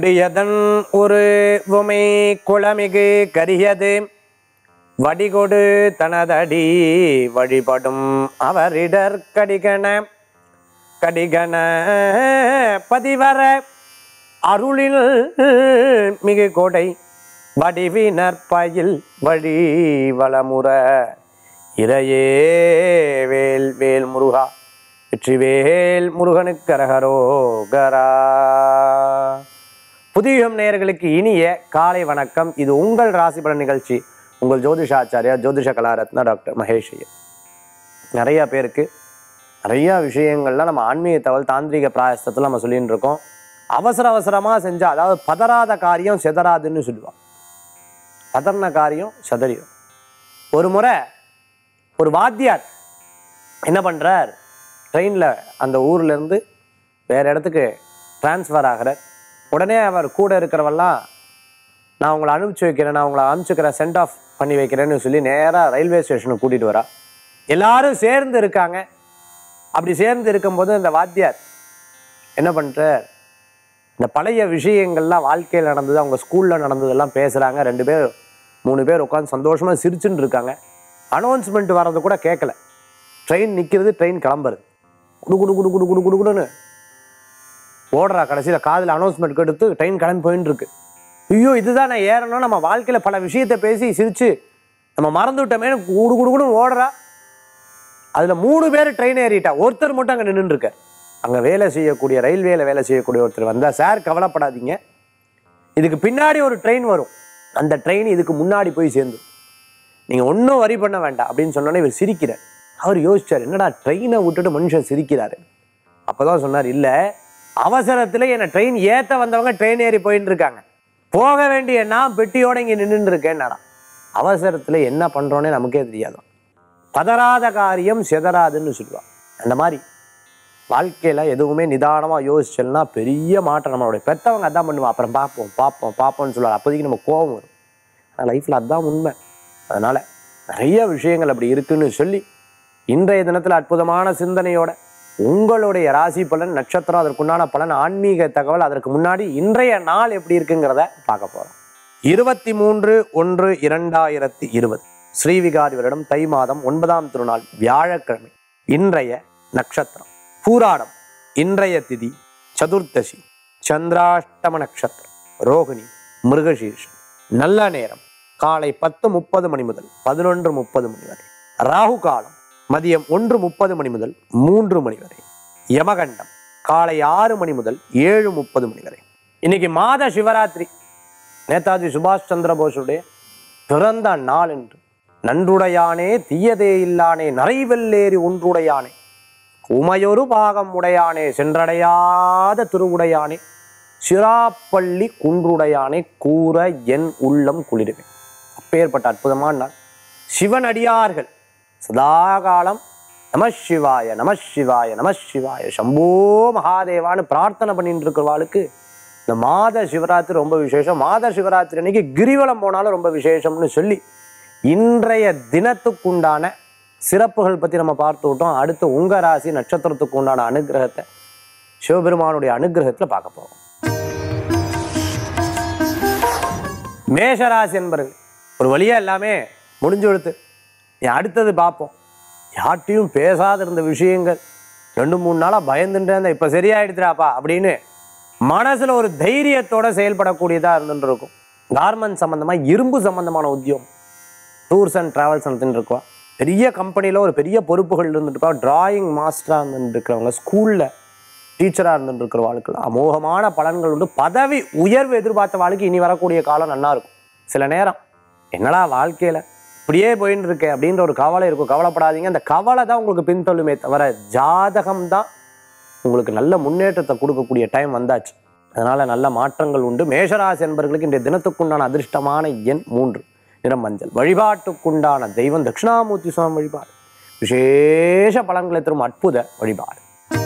கொடியதன் ஒரு உமை குளமிகு கரியது வடிகொடு தனதடி வழிபடும் அவரிடர் கடிகன கடிகன பதிவர அருளில் மிகு கொடை வடிவினர் பயில் வழி வளமுற இறையே வேல் வேல் முருகா வெற்றிவேல் முருகனுக்கு அரகரோகரா புதியுகம் நேயர்களுக்கு இனிய காலை வணக்கம் இது உங்கள் ராசி பலன் நிகழ்ச்சி உங்கள் ஜோதிஷாச்சாரியா ஜோதிஷ கலாரத்னா டாக்டர் மகேஷ் ஐயர் நிறைய பேருக்கு நிறைய விஷயங்கள்லாம் நம்ம ஆன்மீக தகவல் தாந்திரிக பிராயசத்தில் நம்ம சொல்லிட்டு இருக்கோம் அவசர அவசரமாக செஞ்சா அதாவது பதறாத காரியம் செதறாதுன்னு சொல்லுவாள் பதறின காரியம் செதறிடும் ஒரு முறை ஒரு வாத்தியார் என்ன பண்ணுறார் ட்ரெயினில் அந்த ஊர்ல இருந்து வேறு இடத்துக்கு ட்ரான்ஸ்ஃபர் ஆகிறார் உடனே அவர் கூட இருக்கிறவெல்லாம் நான் உங்களை அனுப்பிச்சு வைக்கிறேன் நான் உங்களை அனுப்பிச்சுக்கிறேன் சென்ட் ஆஃப் பண்ணி வைக்கிறேன்னு சொல்லி நேராக ரயில்வே ஸ்டேஷனுக்கு கூட்டிகிட்டு வரா எல்லாரும் சேர்ந்து இருக்காங்க அப்படி சேர்ந்து இருக்கும்போது இந்த வாத்தியார் என்ன பண்ணுறார் இந்த பழைய விஷயங்கள்லாம் வாழ்க்கையில் நடந்தது அவங்க ஸ்கூலில் நடந்ததெல்லாம் பேசுகிறாங்க ரெண்டு பேர் மூணு பேர் உட்காந்து சந்தோஷமாக சிரிச்சுட்டு இருக்காங்க அனௌன்ஸ்மெண்ட் வர்றது கூட கேட்கல ட்ரெயின் நிற்கிறது ட்ரெயின் கிளம்புறது குடு குடு குடு குடு குடு குடு குடுன்னு ஓடுறா கடைசியில் காதில் அனௌன்ஸ்மெண்ட் எடுத்து ட்ரெயின் கிளம்பி போயின்னு இருக்கு ஐயோ இதுதான் நான் ஏறணும் நம்ம வாழ்க்கையில் பல விஷயத்தை பேசி சிரிச்சு நம்ம மறந்து விட்டோமே குடு குடு குடுன்னு ஓடுறா அதில் மூணு பேர் ட்ரெயின் ஏறிட்டா ஒருத்தர் மட்டும் அங்கே நின்றுட்டு இருக்கார் அங்கே வேலை செய்யக்கூடிய ரயில்வேல வேலை செய்யக்கூடிய ஒருத்தர் வந்தா சார் கவலைப்படாதீங்க இதுக்கு பின்னாடி ஒரு ட்ரெயின் வரும் அந்த ட்ரெயின் இதுக்கு முன்னாடி போய் சேர்ந்து நீங்கள் ஒன்றும் வரி பண்ண வேண்டாம் அப்படின்னு சொன்னோன்னே இவர் சிரிக்கிறார் அவர் யோசிச்சார் என்னடா ட்ரெயினை விட்டுட்டு மனுஷன் சிரிக்கிறாரு அப்பதான் சொன்னார் இல்லை அவசரத்தில் என்னை ட்ரெயின் ஏற்ற வந்தவங்க ட்ரெயின் ஏறி போயின்னு இருக்காங்க போக வேண்டிய நான் பெட்டியோட இங்கே நின்றுட்டு இருக்கேன்னாடா அவசரத்தில் என்ன பண்ணுறோன்னே நமக்கே தெரியாதான் பதறாத காரியம் செதறாதுன்னு சொல்லுவாள் அந்த மாதிரி வாழ்க்கையில் எதுவுமே நிதானமாக யோசிச்சல்னா பெரிய மாற்றம் நம்மளுடைய பெற்றவங்க அதான் பண்ணுவோம் அப்புறம் பார்ப்போம் பார்ப்போம் பார்ப்போம்னு சொல்லுவாங்க அப்போதைக்கு நம்ம கோபம் வரும் ஆனால் லைஃப்பில் அதுதான் உண்மை அதனால் நிறைய விஷயங்கள் அப்படி இருக்குன்னு சொல்லி இன்றைய தினத்தில் அற்புதமான சிந்தனையோட உங்களுடைய ராசி பலன் நட்சத்திரம் அதற்குண்டான பலன் ஆன்மீக தகவல் அதற்கு முன்னாடி இன்றைய நாள் எப்படி இருக்குங்கிறத பார்க்க போகிறோம் இருபத்தி மூன்று ஒன்று இரண்டாயிரத்தி இருபது ஸ்ரீவிகாரி வருடம் தை மாதம் ஒன்பதாம் திருநாள் வியாழக்கிழமை இன்றைய நட்சத்திரம் பூராடம் இன்றைய திதி சதுர்த்தசி சந்திராஷ்டம நட்சத்திரம் ரோகிணி மிருகசீர்ஷம் நல்ல நேரம் காலை பத்து முப்பது மணி முதல் பதினொன்று முப்பது மணி வரை ராகு காலம் மதியம் ஒன்று முப்பது மணி முதல் மூன்று மணி வரை யமகண்டம் காலை ஆறு மணி முதல் ஏழு முப்பது மணி வரை இன்னைக்கு மாத சிவராத்திரி நேதாஜி சுபாஷ் சந்திர போஸுடைய பிறந்த நாள் என்று நன்றுடையானே தீயதே இல்லானே நரைவெல்லேறி ஒன்றுடையானே உமையொரு பாகம் உடையானே சென்றடையாத திருவுடையானே சிராப்பள்ளி குன்றுடையானே கூற என் உள்ளம் குளிருவேன் அப்பேற்பட்ட அற்புதமான நாள் சிவனடியார்கள் சதாகாலம் நம சிவாய நம சிவாய நம சிவாய சம்போ மகாதேவான்னு பிரார்த்தனை பண்ணிட்டு இருக்கிறவாளுக்கு இந்த மாத சிவராத்திரி ரொம்ப விசேஷம் மாத சிவராத்திரி அன்னைக்கு கிரிவலம் போனாலும் ரொம்ப விசேஷம்னு சொல்லி இன்றைய தினத்துக்குண்டான சிறப்புகள் பற்றி நம்ம பார்த்து விட்டோம் அடுத்து உங்க ராசி நட்சத்திரத்துக்கு உண்டான அனுகிரகத்தை சிவபெருமானுடைய அனுகிரகத்தில் பார்க்க போறோம் மேஷராசி என்பர்கள் ஒரு வழியா எல்லாமே முடிஞ்சு கொடுத்து நீ அடுத்தது பார்ப்போம் யார்ட்டையும் பேசாத இருந்த விஷயங்கள் ரெண்டு மூணு நாளாக பயந்துட்டே இருந்தேன் இப்போ சரியாயிடுச்சுடாப்பா அப்படின்னு மனசில் ஒரு தைரியத்தோட செயல்படக்கூடியதாக இருந்துட்டு இருக்கும் கார்மெண்ட் சம்மந்தமாக இரும்பு சம்மந்தமான உத்தியோகம் டூர்ஸ் அண்ட் ட்ராவல்ஸ் நடத்தின்னு இருக்கா பெரிய கம்பெனியில் ஒரு பெரிய பொறுப்புகள் இருந்துட்டு இருக்கா டிராயிங் மாஸ்டராக இருந்துட்டு இருக்கிறவங்க ஸ்கூலில் டீச்சராக இருந்துட்டு இருக்கிற வாழ்க்கையில் அமோகமான பலன்கள் உண்டு பதவி உயர்வு எதிர்பார்த்த வாழ்க்கை இனி வரக்கூடிய காலம் நல்லா இருக்கும் சில நேரம் என்னடா வாழ்க்கையில் இப்படியே போயின்னு இருக்கே அப்படின்ற ஒரு கவலை இருக்கும் கவலைப்படாதீங்க அந்த கவலை தான் உங்களுக்கு பின்தொள்ளுமே தவிர ஜாதகம் தான் உங்களுக்கு நல்ல முன்னேற்றத்தை கொடுக்கக்கூடிய டைம் வந்தாச்சு அதனால் நல்ல மாற்றங்கள் உண்டு மேஷராசி என்பவர்களுக்கு இன்றைய தினத்துக்குண்டான அதிர்ஷ்டமான எண் மூன்று நிறம் மஞ்சள் வழிபாட்டுக்குண்டான தெய்வம் தட்சிணாமூர்த்தி சுவாமி வழிபாடு விசேஷ பலன்களை தரும் அற்புத வழிபாடு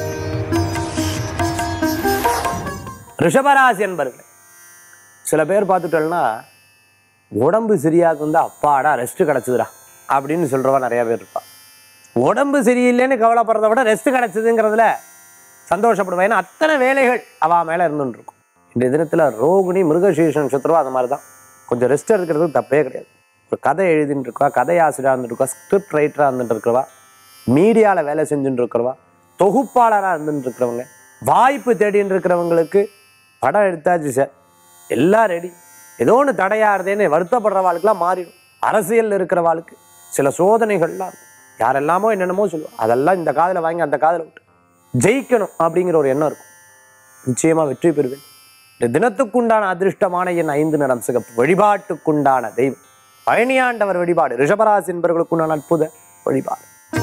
ரிஷபராசி என்பர்கள் சில பேர் பார்த்துட்டோம்னா உடம்பு சரியாக இருந்தா அப்பாடா ரெஸ்ட் கிடச்சிதுடா அப்படின்னு சொல்கிறவா நிறைய பேர் இருப்பா உடம்பு சரியில்லைன்னு கவலைப்படுறத விட ரெஸ்ட் கிடச்சிதுங்கிறதுல சந்தோஷப்படுவேன் ஏன்னா அத்தனை வேலைகள் அவ மேலே இருந்துட்டு இருக்கும் இந்த தினத்தில் ரோகிணி மிருகசீர்ஷ நட்சத்திரம் அந்த மாதிரி தான் கொஞ்சம் ரெஸ்ட் எடுக்கிறது தப்பே கிடையாது ஒரு கதை எழுதிட்டு இருக்கவா கதை ஆசிரியராக இருந்துட்டு இருக்கவா ஸ்கிரிப்ட் ரைட்டராக இருந்துட்டு இருக்கிறவா மீடியாவில் வேலை செஞ்சுட்டு இருக்கிறவா தொகுப்பாளராக இருந்துட்டு இருக்கிறவங்க வாய்ப்பு தேடின்னு இருக்கிறவங்களுக்கு படம் எடுத்தாச்சு சார் எல்லாம் ரெடி ஏதோ ஒன்று தடையாறுதேன்னு வருத்தப்படுற வாழ்க்கெல்லாம் மாறிடும் அரசியலில் இருக்கிற வாழ்க்கை சில சோதனைகள்லாம் இருக்கும். யாரெல்லாமோ என்னென்னமோ சொல்லுவோம் அதெல்லாம் இந்த காதில் வாங்கி அந்த காதில் விட்டு ஜெயிக்கணும் அப்படிங்கிற ஒரு எண்ணம் இருக்கும் நிச்சயமா வெற்றி பெறுவேன் இந்த தினத்துக்குண்டான அதிர்ஷ்டமான என் ஐந்து நிறம் சிகப்பு வழிபாட்டுக்குண்டான தெய்வம் பழனியாண்டவர் வழிபாடு ரிஷபராசி என்பவர்களுக்குண்டான அற்புத வழிபாடு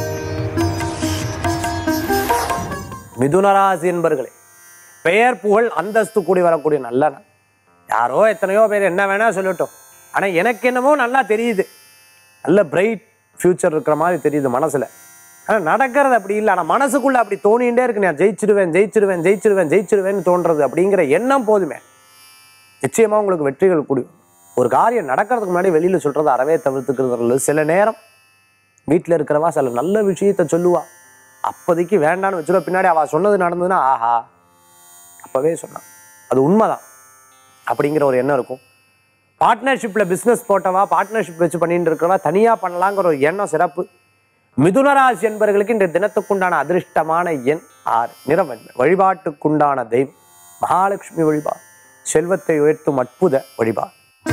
மிதுனராசி என்பர்களே பெயர் புகழ் அந்தஸ்து கூடி வரக்கூடிய நல்ல நாள் யாரோ எத்தனையோ பேர் என்ன வேணா சொல்லட்டும் ஆனா எனக்கு என்னமோ நல்லா தெரியுது நல்ல பிரைட் ஃபியூச்சர் இருக்கிற மாதிரி தெரியுது மனசுல ஆனா நடக்கிறது அப்படி இல்லை ஆனா மனசுக்குள்ள அப்படி தோணிகிட்டே இருக்கு நான் ஜெயிச்சிடுவேன் ஜெயிச்சிடுவேன் ஜெயிச்சிடுவேன் ஜெயிச்சிடுவேன்னு தோன்றது அப்படிங்கிற எண்ணம் போதுமே நிச்சயமா உங்களுக்கு வெற்றிகள் கூடி வரும். ஒரு காரியம் நடக்கிறதுக்கு முன்னாடி வெளியில சொல்றது அறவே தவிர்த்துக்கிறது நல்லது. சில நேரம் வீட்டில் இருக்கிறவா சில நல்ல விஷயத்த சொல்லுவா அப்போதைக்கு வேண்டான்னு வச்சுருவா பின்னாடி அவ சொன்னது நடந்ததுன்னா ஆஹா அப்பவே சொன்னான் அது உண்மைதான் அப்படிங்கிற ஒரு எண்ணம் இருக்கும் பார்ட்னர்ஷிப்பில் பிஸ்னஸ் போட்டவா பார்ட்னர்ஷிப் வச்சு பண்ணிட்டு இருக்கிறவா தனியாக பண்ணலாங்கிற ஒரு எண்ணம் சிறப்பு மிதுனராசி என்பவர்களுக்கு இன்றைய தினத்துக்குண்டான அதிர்ஷ்டமான எண் ஆறு நிறவன்மை வழிபாட்டுக்குண்டான தெய்வம் மகாலட்சுமி வழிபாடு செல்வத்தை உயர்த்தும் அற்புத வழிபாடு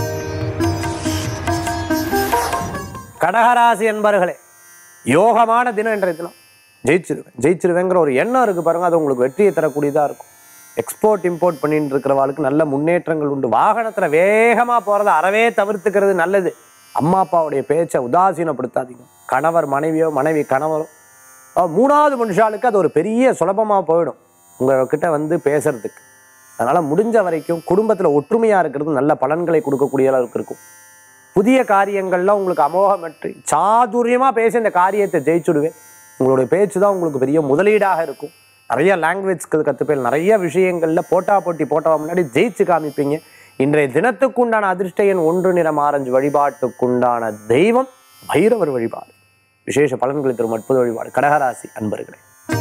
கடகராசி என்பவர்களே யோகமான தினம் இன்றைய தினம் ஜெயிச்சிருவேன் ஜெயிச்சிருவேங்கிற ஒரு எண்ணம் இருக்கு பாருங்க அது உங்களுக்கு வெற்றியை தரக்கூடியதா இருக்கும் எக்ஸ்போர்ட் இம்போர்ட் பண்ணிட்டு இருக்கிறவாளுக்கு நல்ல முன்னேற்றங்கள் உண்டு வாகனத்துல வேகமா போறதை அறவே தவிர்த்துக்கிறது நல்லது அம்மா அப்பாவுடைய பேச்சை உதாசீனப்படுத்தாதீங்க கணவர் மனைவியோ மனைவி கணவரோ அஹ் மூணாவது மனுஷாளுக்கு அது ஒரு பெரிய சுலபமா போயிடும் உங்ககிட்ட வந்து பேசுறதுக்கு அதனால முடிஞ்ச வரைக்கும் குடும்பத்துல ஒற்றுமையா இருக்கிறது நல்ல பலன்களை கொடுக்கக்கூடிய அளவுக்கு இருக்கும் புதிய காரியங்கள்ல உங்களுக்கு அமோகம் வெற்றி சாதுரியமா பேசி இந்த காரியத்தை ஜெயிச்சுடுவேன் உங்களுடைய பேச்சு தான் உங்களுக்கு பெரிய முதலீடாக இருக்கும் நிறைய லாங்குவேஜ் கற்றுப்பேன் நிறைய விஷயங்கள்ல போட்டா போட்டி போட்டவா முன்னாடி ஜெயிச்சு காமிப்பீங்க இன்றைய தினத்துக்குண்டான அதிர்ஷ்ட எண் ஒன்று நிறம் ஆரஞ்சு வழிபாட்டுக்குண்டான தெய்வம் பைரவர் வழிபாடு விசேஷ பலன்களை தரும் அற்புத வழிபாடு கடகராசி அன்பர்களே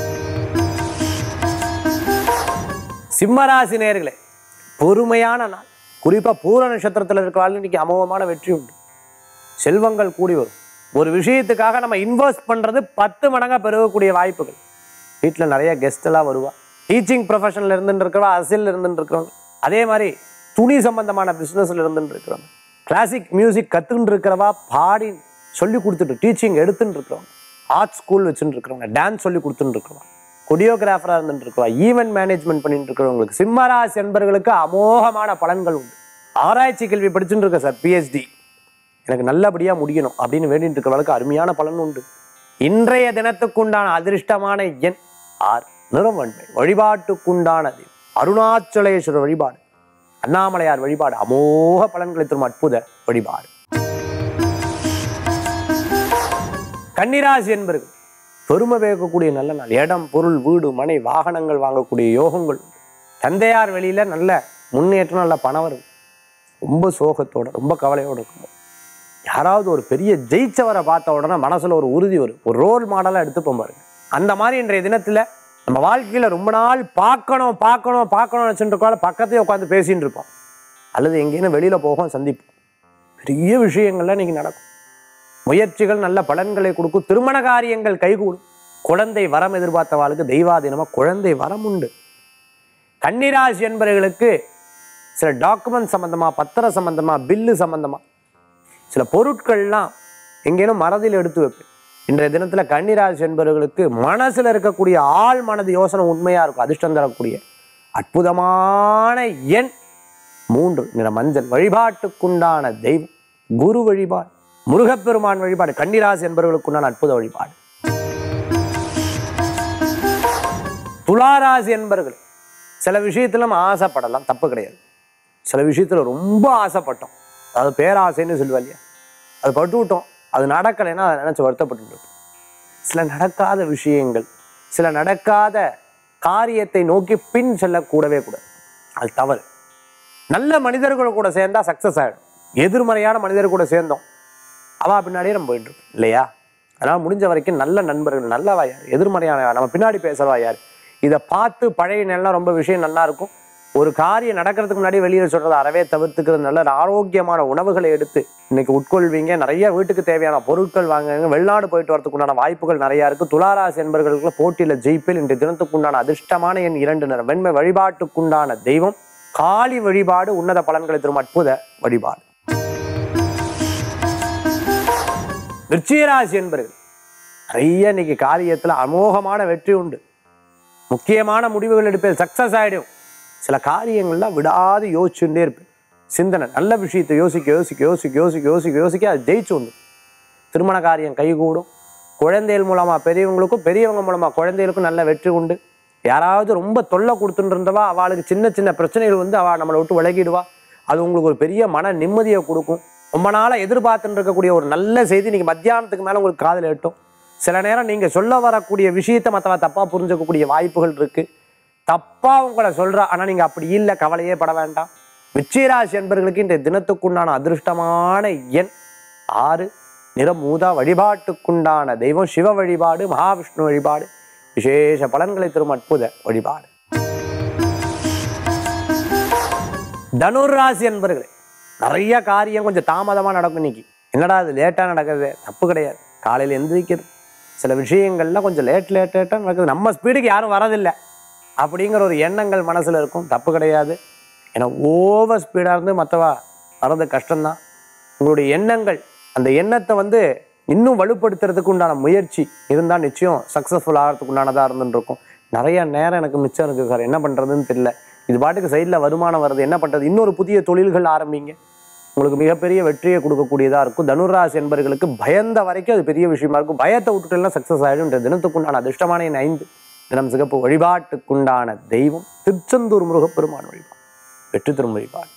சிம்மராசி நேர்களே பொறுமையான நாள் குறிப்பா பூர நட்சத்திரத்தில் இருக்கிறாள் இன்னைக்கு அமோகமான வெற்றி உண்டு செல்வங்கள் கூடி வரும் ஒரு விஷயத்துக்காக நம்ம இன்வெஸ்ட் பண்றது பத்து மடங்கா பெருகக்கூடிய வாய்ப்புகள் வீட்டில் நிறைய கெஸ்ட் எல்லாம் வருவா டீச்சிங் ப்ரொஃபஷனில் இருந்துட்டு இருக்கிறவா அரசியல் இருந்துட்டு இருக்கிறவங்க அதே மாதிரி துணி சம்பந்தமான பிஸ்னஸ்ல இருந்துட்டு இருக்கிறவங்க கிளாசிக் மியூசிக் கத்துக்கிட்டு இருக்கிறவா பாடி சொல்லி கொடுத்துட்டு டீச்சிங் எடுத்துட்டு இருக்கிறவங்க ஆர்ட் ஸ்கூல் வச்சுட்டு இருக்கிறவங்க டான்ஸ் சொல்லி கொடுத்துட்டு இருக்கிறவங்க கொடியோகிராஃபராக இருந்துட்டு இருக்கிறவா ஈவென்ட் மேனேஜ்மெண்ட் பண்ணிட்டு இருக்கிறவங்களுக்கு சிம்மராசி என்பர்களுக்கு அமோகமான பலன்கள் உண்டு ஆராய்ச்சி கல்வி படிச்சுட்டு இருக்க சார் பிஹெச்டி எனக்கு நல்லபடியா முடியணும் அப்படின்னு வேண்டிட்டு இருக்கிறவளுக்கு அருமையான பலன் உண்டு இன்றைய தினத்துக்குண்டான அதிர்ஷ்டமான எண் ஆர் நிறவன்மை வழிபாட்டுக்குண்டானது அருணாச்சலேஸ்வரர் வழிபாடு அண்ணாமலையார் வழிபாடு அமோக பலன்களை தரும் அற்புத வழிபாடு கன்னிராசி என்பர்கள் பெருமை பேக்கக்கூடிய நல்ல நாள் இடம் பொருள் வீடு மனை வாகனங்கள் வாங்கக்கூடிய யோகங்கள் உண்டு. தந்தையார் வெளியில நல்ல முன்னேற்றம் நல்ல பணம் வரும் ரொம்ப சோகத்தோட ரொம்ப கவலையோட இருக்கும் யாராவது ஒரு பெரிய ஜெயிச்சவரை பார்த்த உடனே மனசுல ஒரு உறுதி வரும் ஒரு ரோல் மாடலா எடுத்துப்போம் பாருங்க அந்த மாதிரி இன்றைய தினத்துல நம்ம வாழ்க்கையில ரொம்ப நாள் பார்க்கணும் பார்க்கணும் பார்க்கணும் நினச்சிட்டு இருக்கோம் பக்கத்தையே உட்காந்து பேசிட்டு இருப்போம் அல்லது எங்கேயும் வெளியில போகும் சந்திப்போம் பெரிய விஷயங்கள்லாம் இன்னைக்கு நடக்கும் முயற்சிகள் நல்ல பலன்களை கொடுக்கும் திருமண காரியங்கள் கைகூடும் குழந்தை வரம் எதிர்பார்த்தவாளுக்கு தெய்வாதீனமா குழந்தை வரம் உண்டு கன்னிராசி என்பவர்களுக்கு சில டாக்குமெண்ட் சம்பந்தமா பத்திரம் சம்பந்தமா பில்லு சம்பந்தமா சில பொருட்கள்லாம் எங்கேனும் மறதியில் எடுத்து வைப்பேன் இன்றைய தினத்துல கன்னிராசி என்பவர்களுக்கு மனசுல இருக்கக்கூடிய ஆள் மனது யோசனை உண்மையா இருக்கும் அதிர்ஷ்டம் தரக்கூடிய அற்புதமான எண் மூன்று நிற மஞ்சள் வழிபாட்டுக்குண்டான தெய்வம் குரு வழிபாடு முருகப்பெருமான் வழிபாடு கன்னிராசி என்பவர்களுக்குண்டான அற்புத வழிபாடு துளாராசி என்பர்கள் சில விஷயத்துல நம்ம ஆசைப்படலாம் தப்பு கிடையாது சில விஷயத்துல ரொம்ப ஆசைப்பட்டோம் அதாவது பேராசைன்னு சொல்லுவா இல்லையா அது பட்டு விட்டோம் அது நடக்கலைன்னா அதை நினைச்சு வருத்தப்பட்டு இருப்போம் சில நடக்காத விஷயங்கள் சில நடக்காத காரியத்தை நோக்கி பின் செல்லக்கூடவே கூடாது அது தவறு நல்ல மனிதர்கள் கூட சேர்ந்தா சக்சஸ் ஆகிடும் எதிர்மறையான மனிதர் கூட சேர்ந்தோம் அவா பின்னாடியே நம்ம போயிட்டு இருக்கோம் இல்லையா அதனால் முடிஞ்ச வரைக்கும் நல்ல நண்பர்கள் நல்லவா யார் எதிர்மறையான யார் நம்ம பின்னாடி பேசுறவா யார் இதை பார்த்து பழைய நிலம் ரொம்ப விஷயம் நல்லா இருக்கும் ஒரு காரியம் நடக்கிறதுக்கு முன்னாடி வெளியில சொல்றதை அறவே தவிர்த்துக்கிறது நல்ல ஒரு ஆரோக்கியமான உணவுகளை எடுத்து இன்னைக்கு உட்கொள்வீங்க நிறைய வீட்டுக்கு தேவையான பொருட்கள் வாங்குங்க வெளிநாடு போயிட்டு வரதுக்கு உண்டான வாய்ப்புகள் நிறைய இருக்கு துளாராசி என்பர்களுக்கு போட்டியில ஜெயிப்பில் இன்றைய தினத்துக்கு உண்டான அதிர்ஷ்டமான எண் இரண்டு நிறம் வெண்மை வழிபாட்டுக்குண்டான தெய்வம் காளி வழிபாடு உன்னத பலன்களை தரும் அற்புத வழிபாடு விருச்சிகராசி என்பர்கள் நிறைய இன்னைக்கு காரியத்துல அமோகமான வெற்றி உண்டு முக்கியமான முடிவுகள் எடுப்பேன் சக்சஸ் ஆயிடும் சில காரியங்கள்லாம் விடாது யோசிச்சுட்டே இருப்பேன் சிந்தனை நல்ல விஷயத்தை யோசிக்க யோசிக்க யோசிக்க யோசிக்க யோசிக்க யோசிக்க அது ஜெயிச்சு வந்து திருமண காரியம் கைகூடும் குழந்தைகள் மூலமா பெரியவங்களுக்கும் பெரியவங்க மூலமா குழந்தைகளுக்கும் நல்ல வெற்றி உண்டு யாராவது ரொம்ப தொல்லை கொடுத்துட்டு இருந்தவா அவளுக்கு சின்ன சின்ன பிரச்சனைகள் வந்து அவள் நம்மளை விட்டு விலகிடுவா அது உங்களுக்கு ஒரு பெரிய மன நிம்மதியை கொடுக்கும் ரொம்ப நாளாக எதிர்பார்த்துட்டு இருக்கக்கூடிய ஒரு நல்ல செய்தி இன்னைக்கு மத்தியானத்துக்கு மேலே உங்களுக்கு காதில் எட்டும் சில நேரம் நீங்கள் சொல்ல வரக்கூடிய விஷயத்தை மற்றவ தப்பாக புரிஞ்சுக்கக்கூடிய வாய்ப்புகள் இருக்கு தப்பா உங்களை சொல்றா ஆனா நீங்க அப்படி இல்லை கவலையே பட வேண்டாம் விச்சயராசி என்பர்களுக்கு இந்த தினத்துக்குண்டான அதிர்ஷ்டமான எண் ஆறு நிறம் ஊதா வழிபாட்டுக்குண்டான தெய்வம் சிவ வழிபாடு மகாவிஷ்ணு வழிபாடு விசேஷ பலன்களை தரும் அற்புத வழிபாடு தனுர் ராசி என்பர்களே நிறைய காரியம் கொஞ்சம் தாமதமாக நடக்கும் இன்னைக்கு என்னடா அது லேட்டாக நடக்குது தப்பு கிடையாது காலையில் எந்திரிக்கிறது சில விஷயங்கள்லாம் கொஞ்சம் லேட் லேட் லேட்டாக நடக்குது நம்ம ஸ்பீடுக்கு யாரும் வரதில்லை அப்படிங்கிற ஒரு எண்ணங்கள் மனசில் இருக்கும் தப்பு கிடையாது ஏன்னா ஓவர் ஸ்பீடாக இருந்து மற்றவா வர்றது கஷ்டம்தான் உங்களுடைய எண்ணங்கள் அந்த எண்ணத்தை வந்து இன்னும் வலுப்படுத்துறதுக்கு உண்டான முயற்சி இருந்தால் நிச்சயம் சக்ஸஸ்ஃபுல் ஆகிறதுக்கு உண்டானதாக இருந்துட்டு இருக்கும் நிறைய நேரம் எனக்கு மிச்சம் இருக்குது சார் என்ன பண்ணுறதுன்னு தெரியல இது பாட்டுக்கு சைடில் வருமானம் வருது என்ன பண்ணுறது இன்னொரு புதிய தொழில்கள் ஆரம்பிங்க உங்களுக்கு மிகப்பெரிய வெற்றியை கொடுக்கக்கூடியதாக இருக்கும் தனுராசி என்பர்களுக்கு பயந்த வரைக்கும் அது பெரிய விஷயமா இருக்கும் பயத்தை விட்டுட்டுலாம் சக்ஸஸ் ஆகிடும் இன்றைய தினத்துக்குண்டான அதிர்ஷ்டமான எண் ஐந்து தினம் சிகப்பு வழிபாட்டுக்குண்டான தெய்வம் திருச்செந்தூர் முருகப்பெருமான் வழிபாடு வெற்றி தரும் வழிபாடு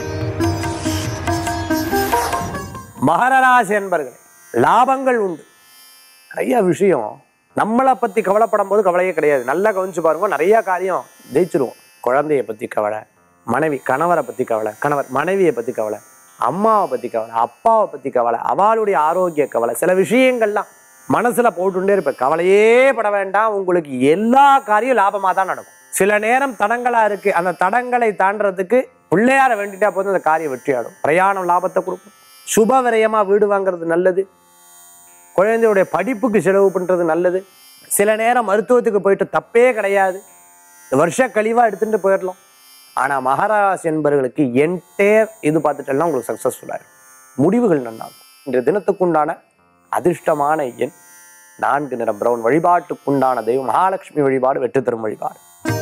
மகர ராசி என்பர்களே லாபங்கள் உண்டு நிறைய விஷயம் நம்மளை பற்றி கவலைப்படும் போது கவலையே கிடையாது நல்லா கவனிச்சு பாருங்க நிறைய காரியம் ஜெயிச்சிருவோம் குழந்தைய பற்றி கவலை மனைவி கணவரை பற்றி கவலை கணவர் மனைவியை பற்றி கவலை அம்மாவை பற்றி கவலை அப்பாவை பற்றி கவலை அவளுடைய ஆரோக்கிய கவலை சில விஷயங்கள்லாம் மனசுல போட்டுட்டே இருப்பேன் கவலையே பட வேண்டாம் உங்களுக்கு எல்லா காரியம் லாபமாக தான் நடக்கும் சில நேரம் தடங்களா இருக்கு அந்த தடங்களை தாண்டறதுக்கு பிள்ளையார வேண்டிட்டா போதும் அந்த காரியம் வெற்றியாடும் பிரயாணம் லாபத்தை கொடுக்கும் சுப விரயமா வீடு வாங்குறது நல்லது குழந்தையுடைய படிப்புக்கு செலவு பண்றது நல்லது சில நேரம் மருத்துவத்துக்கு போயிட்டு தப்பே கிடையாது வருஷ கழிவா எடுத்துட்டு போயிடலாம் ஆனா மகாராஜ் என்பவர்களுக்கு என்டேர் இது பார்த்துட்டெல்லாம் உங்களுக்கு சக்சஸ்ஃபுல்லாக இருக்கும் முடிவுகள் நல்லாகும் இன்றைய தினத்துக்குண்டான அதிர்ஷ்டமான எண் நான்கு நிறம் பிரவுன் வழிபாட்டுக்குண்டான தெய்வம் மகாலட்சுமி வழிபாடு வெற்றி தரும் வழிபாடு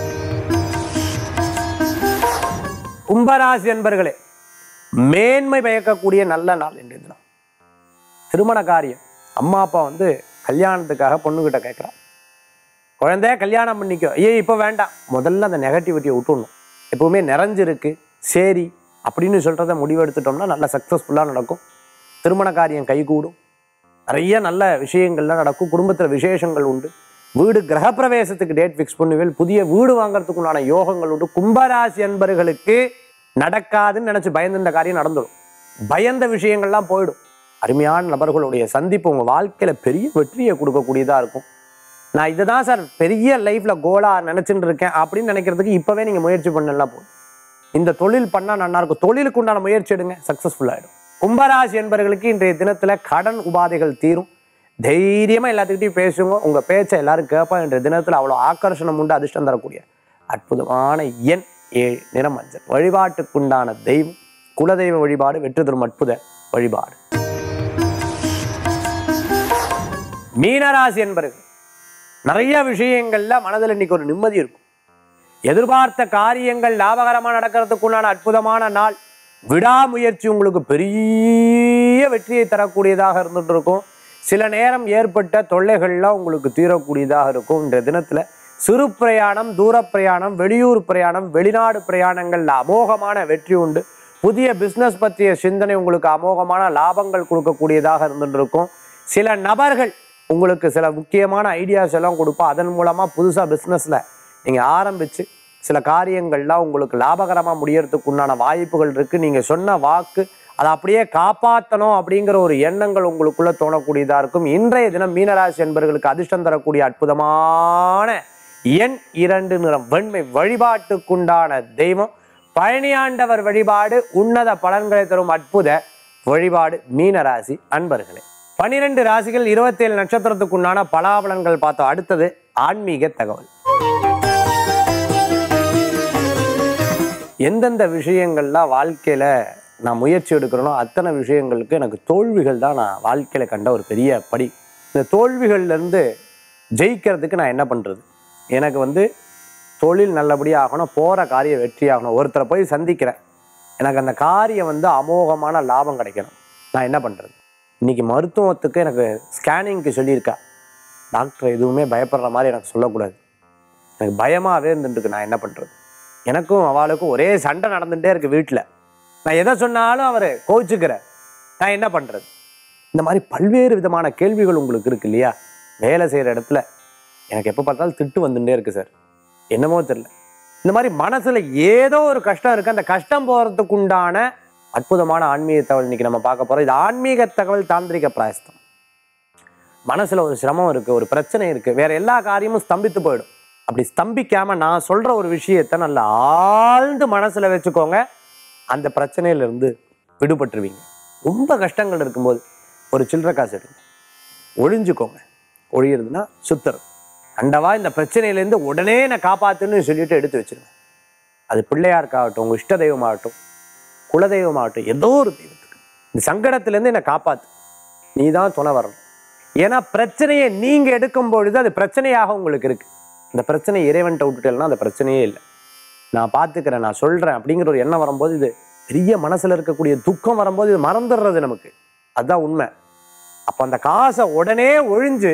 கும்பராசி என்பர்களே மேன்மை பயக்கக்கூடிய நல்ல நாள் இன்றைய தினம் திருமண காரியம் அம்மா அப்பா வந்து கல்யாணத்துக்காக பொண்ணுகிட்ட கேட்குறான் குழந்தைய கல்யாணம் பண்ணிக்கோ ஐயோ இப்போ வேண்டாம் முதல்ல அந்த நெகட்டிவிட்டியை விட்டுடணும் எப்பவுமே நிறைஞ்சிருக்கு சரி அப்படின்னு சொல்கிறத முடிவெடுத்துட்டோம்னா நல்லா சக்ஸஸ்ஃபுல்லாக நடக்கும் திருமண காரியம் கைகூடும் நிறைய நல்ல விஷயங்கள்லாம் நடக்கும் குடும்பத்தில் விசேஷங்கள் உண்டு வீடு கிரகப்பிரவேசத்துக்கு டேட் ஃபிக்ஸ் பண்ணுவேன் புதிய வீடு வாங்குறதுக்கு உண்டான யோகங்கள் உண்டு கும்பராசி அன்பர்களுக்கு நடக்காதுன்னு நினச்சி பயந்து இந்த காரியம் நடந்துடும் பயந்த விஷயங்கள்லாம் போயிடும் அருமையான நபர்களுடைய சந்திப்பு உங்கள் வாழ்க்கையில் பெரிய வெற்றியை கொடுக்கக்கூடியதாக இருக்கும் நான் இதை தான் சார் பெரிய லைஃப்பில் கோலாக நினச்சிட்டு இருக்கேன் அப்படின்னு நினைக்கிறதுக்கு இப்போவே நீங்கள் முயற்சி பண்ணலாம் போதும் இந்த தொழில் பண்ணால் நல்லா இருக்கும் தொழிலுக்கு உண்டான முயற்சி எடுங்க சக்ஸஸ்ஃபுல் ஆகிடும் கும்பராசி என்பவர்களுக்கு இன்றைய தினத்தில் கடன் உபாதைகள் தீரும் தைரியமாக எல்லாத்துக்கிட்டையும் பேசுங்க உங்கள் பேச்சை எல்லாரும் கேட்பா இன்றைய தினத்தில் அவ்வளோ ஆக்கர்ஷணம் உண்டு அதிர்ஷ்டம் தரக்கூடிய அற்புதமான எண் ஏழு நிறம் மஞ்சள் வழிபாட்டுக்குண்டான தெய்வம் குலதெய்வ வழிபாடு வெற்றி தரும் அற்புத வழிபாடு மீனராசி என்பர்கள் நிறைய விஷயங்கள்ல மனதில் இன்னைக்கு ஒரு நிம்மதி இருக்கும் எதிர்பார்த்த காரியங்கள் லாபகரமா நடக்கிறதுக்குண்டான அற்புதமான நாள் விடாமுயற்சி உங்களுக்கு பெரிய வெற்றியை தரக்கூடியதாக இருந்துட்டு இருக்கும் சில நேரம் ஏற்பட்ட தொல்லைகள்லாம் உங்களுக்கு தீரக்கூடியதாக இருக்கும் இந்த தினத்துல சிறு பிரயாணம் தூர பிரயாணம் வெளியூர் பிரயாணம் வெளிநாடு பிரயாணங்கள்ல அமோகமான வெற்றி உண்டு புதிய பிஸ்னஸ் பற்றிய சிந்தனை உங்களுக்கு அமோகமான லாபங்கள் கொடுக்கக்கூடியதாக இருந்துட்டு இருக்கும் சில நபர்கள் உங்களுக்கு சில முக்கியமான ஐடியாஸ் எல்லாம் கொடுப்பா அதன் மூலமாக புதுசாக பிஸ்னஸில் நீங்கள் ஆரம்பித்து சில காரியங்கள்லாம் உங்களுக்கு லாபகரமாக முடியறதுக்கு உண்டான வாய்ப்புகள் இருக்குது நீங்கள் சொன்ன வாக்கு அதை அப்படியே காப்பாற்றணும் அப்படிங்கிற ஒரு எண்ணங்கள் உங்களுக்குள்ள தோணக்கூடியதாக இருக்கும் இன்றைய தினம் மீனராசி என்பவர்களுக்கு அதிர்ஷ்டம் தரக்கூடிய அற்புதமான எண் இரண்டு நிறம் வெண்மை வழிபாட்டுக்குண்டான தெய்வம் பழனியாண்டவர் வழிபாடு உன்னத பலன்களை தரும் அற்புத வழிபாடு மீனராசி அன்பர்களே பனிரெண்டு ராசிகள் இருபத்தேழு நட்சத்திரத்துக்குண்டான பலாபலன்கள் பார்த்தோம் அடுத்தது ஆன்மீக தகவல் எந்தெந்த விஷயங்கள்லாம் வாழ்க்கையில் நான் முயற்சி எடுக்கிறேனோ அத்தனை விஷயங்களுக்கு எனக்கு தோல்விகள் தான் நான் வாழ்க்கையில் கண்ட ஒரு பெரிய படி இந்த தோல்விகள்லேருந்து ஜெயிக்கிறதுக்கு நான் என்ன பண்ணுறது எனக்கு வந்து தொழில் நல்லபடியாக ஆகணும் போகிற காரியம் வெற்றி ஆகணும் ஒருத்தரை போய் சந்திக்கிறேன் எனக்கு அந்த காரியம் வந்து அமோகமான லாபம் கிடைக்கணும் நான் என்ன பண்ணுறது இன்றைக்கி மருத்துவத்துக்கு எனக்கு ஸ்கேனிங்க்கு சொல்லியிருக்கா டாக்டர் எதுவுமே பயப்படுற மாதிரி எனக்கு சொல்லக்கூடாது எனக்கு பயமாகவே இருந்துருக்கு நான் என்ன பண்ணுறது எனக்கும் அவளுக்கும் ஒரே சண்டை நடந்துகிட்டே இருக்கு வீட்டில் நான் எதை சொன்னாலும் அவர் கோவிச்சுக்கிறேன் நான் என்ன பண்ணுறது இந்த மாதிரி பல்வேறு விதமான கேள்விகள் உங்களுக்கு இருக்கு இல்லையா வேலை செய்கிற இடத்துல எனக்கு எப்போ பார்த்தாலும் திட்டு வந்துட்டே இருக்கு சார் என்னமோ தெரியல இந்த மாதிரி மனசுல ஏதோ ஒரு கஷ்டம் இருக்கு அந்த கஷ்டம் போறதுக்கு உண்டான அற்புதமான ஆன்மீக தகவல் இன்னைக்கு நம்ம பார்க்க போறோம் இது ஆன்மீக தகவல் தாந்திரிக பிராயஸ்தம் மனசுல ஒரு சிரமம் இருக்கு ஒரு பிரச்சனை இருக்கு வேற எல்லா காரியமும் ஸ்தம்பித்து போயிடும் அப்படி ஸ்தம்பிக்காம நான் சொல்ற ஒரு விஷயத்தை நல்லா ஆழ்ந்து மனசுல வச்சுக்கோங்க அந்த பிரச்சனையில இருந்து விடுபட்டுருவீங்க ரொம்ப கஷ்டங்கள் இருக்கும்போது ஒரு சில்லறை காசு எடுங்க ஒழிஞ்சுக்கோங்க ஒழியிறதுன்னா சுத்தர் அண்டவா இந்த பிரச்சனையிலேருந்து உடனே நான் காப்பாத்துன்னு சொல்லிட்டு எடுத்து வச்சிருங்க அது பிள்ளையாருக்காகட்டும் உங்க இஷ்ட தெய்வமாகட்டும் குலதெய்வமாகட்டும் ஏதோ ஒரு தெய்வத்துக்கு இந்த சங்கடத்திலேருந்து என்னை காப்பாத்து நீ தான் துணை வரணும் ஏன்னா பிரச்சனையை நீங்க எடுக்கும் பொழுது அது பிரச்சனையாக உங்களுக்கு இருக்கு இந்த பிரச்சனை இறைவன்ட்ட விட்டுட்டேன்னா அந்த பிரச்சனையே இல்லை நான் பார்த்துக்கிறேன் நான் சொல்றேன் அப்படிங்கிற ஒரு எண்ணம் வரும்போது இது பெரிய மனசுல இருக்கக்கூடிய துக்கம் வரும்போது இது மறந்துடுறது நமக்கு அதுதான் உண்மை அப்போ அந்த காசை உடனே ஒழிஞ்சு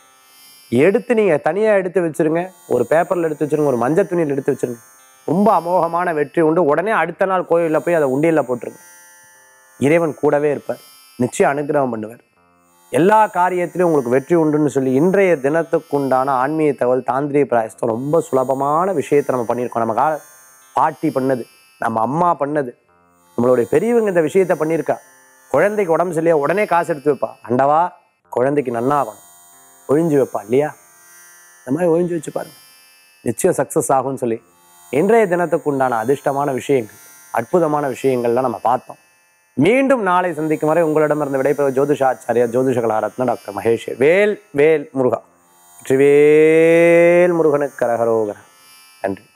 எடுத்து நீங்க தனியா எடுத்து வச்சிருங்க ஒரு பேப்பர்ல எடுத்து வச்சிருங்க ஒரு மஞ்சள் துணியில் எடுத்து வச்சிருங்க ரொம்ப அமோகமான வெற்றி உண்டு உடனே அடுத்த நாள் கோயிலில் போய் அதை உண்டியல்ல போட்டுருங்க இறைவன் கூடவே இருப்பார் நிச்சயம் அனுகிரகம் பண்ணுவார் எல்லா காரியத்திலையும் உங்களுக்கு வெற்றி உண்டுன்னு சொல்லி இன்றைய தினத்துக்குண்டான ஆன்மீக தகவல் தாந்திரிய பிராயசத்தம் ரொம்ப சுலபமான விஷயத்தை நம்ம பண்ணியிருக்கோம் நம்ம கால பாட்டி பண்ணது நம்ம அம்மா பண்ணது நம்மளுடைய பெரியவங்க இந்த விஷயத்தை பண்ணியிருக்கா குழந்தைக்கு உடம்பு சரியில்லையா உடனே காசு எடுத்து வைப்பா அண்டவா குழந்தைக்கு நன்னாகணும் ஒழிஞ்சு வைப்பா இல்லையா இந்த மாதிரி ஒழிஞ்சு வச்சு பாருங்க நிச்சயம் சக்ஸஸ் ஆகும்னு சொல்லி இன்றைய தினத்துக்கு உண்டான அதிர்ஷ்டமான விஷயங்கள் அற்புதமான விஷயங்கள்லாம் நம்ம பார்த்தோம் மீண்டும் நாளை சந்திக்கும் வரை உங்களிடமிருந்து விடைபெறும் ஜோதிஷாச்சாரியா ஜோதிஷ கலாரத்ன டாக்டர் மகேஷ் வேல் வேல் முருகா வெற்றிவேல் முருகனுக்கு கரகரோகரா நன்றி